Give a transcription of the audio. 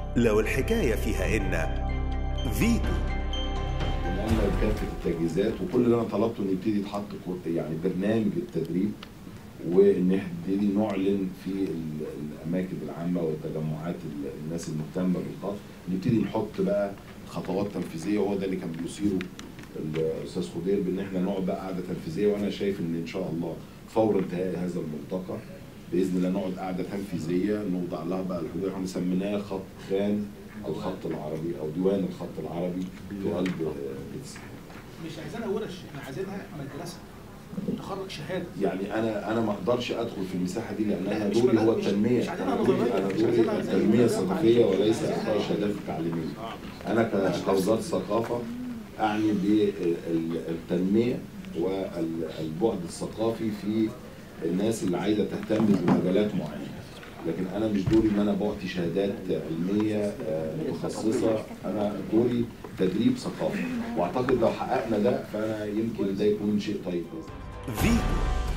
لو الحكاية فيها إن فيتو عملنا كافه التجهيزات وكل اللي انا طلبته ان يبتدي يتحط كو- يعني برنامج التدريب وان احنا نبتدي نعلن في ال- الاماكن العامه والتجمعات ال- الناس المهتمه بالخط نبتدي نحط بقى خطوات تنفيذيه وهو ده اللي كان بيثيره الاستاذ خضير بان احنا نقعد بقى قعده تنفيذيه وانا شايف ان ان شاء الله فور انتهاء هذا الملتقى باذن الله نقعد قعده تنفيذيه نوضع لها بقى الحدود احنا سميناه خط خان الخط العربي او ديوان الخط العربي في قلب آه، بيت السحاب. مش عايزينها ورش احنا عايزينها مدرسه تخرج شهاده يعني انا انا ما اقدرش ادخل في المساحه دي لان انا لا، مش دوري مجال- هو مش- التنميه مش عايزينها انا دوري نظرية، انا مش دوري عايزينها التنميه زي- الثقافيه وليس عايزينها- اعطاء الشهادات التعليميه انا ك- كوزاره الثقافه اعني بالتنميه والبعد الثقافي في الناس اللي عايزه تهتم بمجالات معينه لكن انا مش دوري ان انا بعطي شهادات علميه آه، متخصصه انا دوري تدريب ثقافي واعتقد لو حققنا ده فانا يمكن ده يكون شيء طيب فيتو